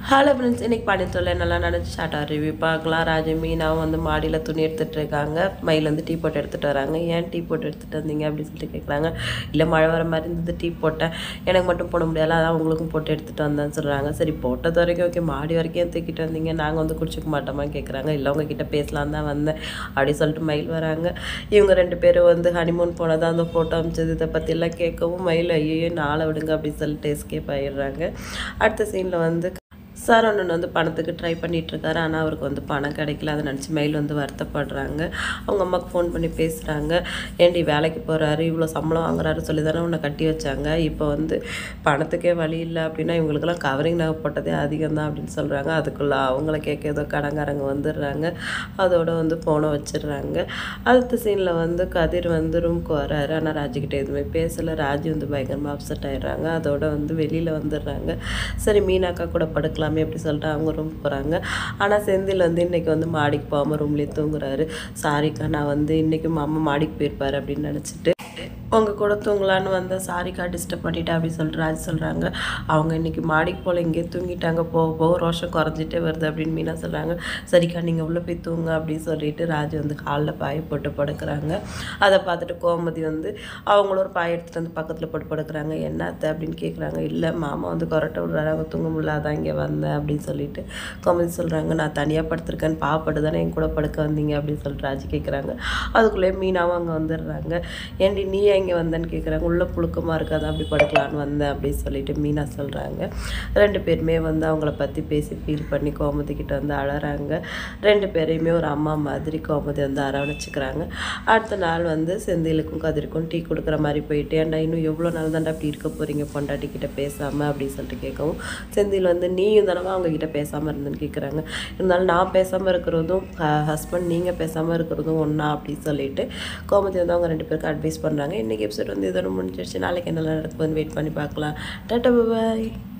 hello friends இன்னைக்கு பாண்டித்தூரில் என்னெல்லாம் நடந்துச்சு ஷார்ட்டாக ரிவ்யூ பார்க்கலாம் ராஜு மீனாவும் வந்து மாடியில் துணி எடுத்துகிட்டு இருக்காங்க மயில் வந்து டீ போட்டு எடுத்துகிட்டு வராங்க ஏன் டீ போட்டு எடுத்துகிட்டு வந்தீங்க அப்படின்னு சொல்லிட்டு கேட்குறாங்க இல்லை மழை வர மாதிரி இருந்தது டீ போட்டேன் எனக்கு மட்டும் போட முடியல அதான் உங்களுக்கும் போட்டு எடுத்துகிட்டு வந்தேன்னு சொல்கிறாங்க சரி போட்டது வரைக்கும் ஓகே மாடி வரைக்கும் ஏன் தூக்கிட்டு வந்தீங்க நாங்கள் வந்து குடிச்சிக்க மாட்டோமா கேட்குறாங்க இல்லை உங்ககிட்ட பேசலாம் தான் வந்தேன் அப்படி சொல்லிட்டு மயில் வராங்க இவங்க ரெண்டு பேரும் வந்து ஹனிமூன் போனதான் அந்த ஃபோட்டோ அமைச்சது இதை பற்றியெல்லாம் கேட்கவும் மயில் ஐயோ நாளை விடுங்க அப்படின்னு சொல்லிட்டு எஸ்கேப் ஆயிடுறாங்க அடுத்த சீனில் வந்து சார் ஒன்று வந்து பணத்துக்கு ட்ரை பண்ணிட்டு இருக்காரு ஆனால் அவருக்கு வந்து பணம் கிடைக்கல அதை நினச்சி மெயில் வந்து வருத்தப்படுறாங்க அவங்க அம்மாவுக்கு ஃபோன் பண்ணி பேசுகிறாங்க ஏண்டி வேலைக்கு போகிறாரு இவ்வளோ சம்பளம் வாங்குறாரு சொல்லி தானே உன்னை கட்டி வச்சாங்க இப்போ வந்து பணத்துக்கே வழி இல்லை அப்படின்னா இவங்களுக்கெல்லாம் கவரிங் நகை போட்டதே அதிகம் தான் அப்படின்னு சொல்கிறாங்க அதுக்குள்ளே அவங்கள கேட்க ஏதோ கடங்காரங்க வந்துடுறாங்க அதோட வந்து ஃபோனை வச்சிடுறாங்க அடுத்த சீனில் வந்து கதிர் வந்து ரூம்க்கு வராரு ஆனால் ராஜுக்கிட்ட எதுவுமே பேசலை ராஜு வந்து பயங்கரமாக அப்செட் ஆயிடுறாங்க அதோட வந்து வெளியில் வந்துடுறாங்க சரி மீனாக்கா கூட படுக்கலாமே அப்படி சொல்லிட்டு அவங்க ரூம் போகிறாங்க ஆனால் செந்தில் வந்து இன்னைக்கு வந்து மாடிக்கு போகாமல் ரூம்லேயே தூங்குறாரு சாரிக்கா நான் வந்து இன்னைக்கு மாமா மாடிக்கு போயிருப்பாரு அப்படின்னு நினச்சிட்டு உங்க கூட தூங்கலான்னு வந்தேன் சாரிக்கா டிஸ்டர்ப் பண்ணிட்டேன் அப்படின்னு சொல்லிட்டு ராஜ் சொல்கிறாங்க அவங்க இன்னைக்கு மாடிக்கு போல் இங்கேயே தூங்கிட்டாங்க போக போக ரோஷம் குறைஞ்சிட்டே வருது அப்படின்னு மீனா சொல்கிறாங்க சரிக்கா நீங்கள் உள்ளே போய் தூங்க அப்படின்னு சொல்லிட்டு ராஜ் வந்து காலில் பாய போட்டு படுக்கிறாங்க அதை பார்த்துட்டு கோமதி வந்து அவங்களும் ஒரு பாய் எடுத்துகிட்டு வந்து பக்கத்தில் போட்டு படுக்கிறாங்க என்ன அத்தை அப்படின்னு கேட்குறாங்க இல்லை மாமா வந்து கொரட்டை விடுறாரு அவங்க தூங்க முடியல அதான் இங்கே வந்தேன் அப்படின்னு சொல்லிட்டு கோமதி சொல்கிறாங்க நான் தனியாக படுத்திருக்கேன்னு பாவப்பட்டு தானே என் கூட படுக்க வந்தீங்க அப்படின்னு சொல்லிட்டு ராஜ் கேட்குறாங்க அதுக்குள்ளே மீனாவும் அங்கே வந்துடுறாங்க ஏண்டி நீ எங்கே வந்தேன்னு கேட்குறாங்க உள்ள புழுக்கமாக இருக்காது அப்படி படுக்கலான்னு வந்தேன் அப்படின்னு சொல்லிட்டு மீனா சொல்கிறாங்க ரெண்டு பேருமே வந்து அவங்கள பற்றி பேசி ஃபீல் பண்ணி கோமதி கிட்ட வந்து அழறாங்க ரெண்டு பேரையுமே ஒரு அம்மா மாதிரி கோமதி வந்து அரவணைச்சிக்கிறாங்க அடுத்த நாள் வந்து செந்திலுக்கும் கதிருக்கும் டீ கொடுக்குற மாதிரி போயிட்டு ஏன்டா இன்னும் எவ்வளோ நாள் தாண்டா அப்படி இருக்க போகிறீங்க பொண்டாட்டி கிட்ட பேசாமல் அப்படின்னு சொல்லிட்டு கேட்கவும் செந்தில் வந்து நீயும் தானவா அவங்க கிட்ட பேசாமல் இருந்தேன்னு கேட்குறாங்க இருந்தாலும் நான் பேசாமல் இருக்கிறதும் ஹஸ்பண்ட் நீங்கள் பேசாமல் இருக்கிறதும் ஒன்றா அப்படின்னு சொல்லிட்டு கோமதி வந்து அவங்க ரெண்டு பேருக்கு அட்வைஸ் பண்ணுறாங்க இன்றைக்கி எபிசோட் வந்து இதோட முடிஞ்சிருச்சு நாளைக்கு என்ன நடக்குதுன்னு வெயிட் பண்ணி பார்க்கலாம் டாட்டா பாய்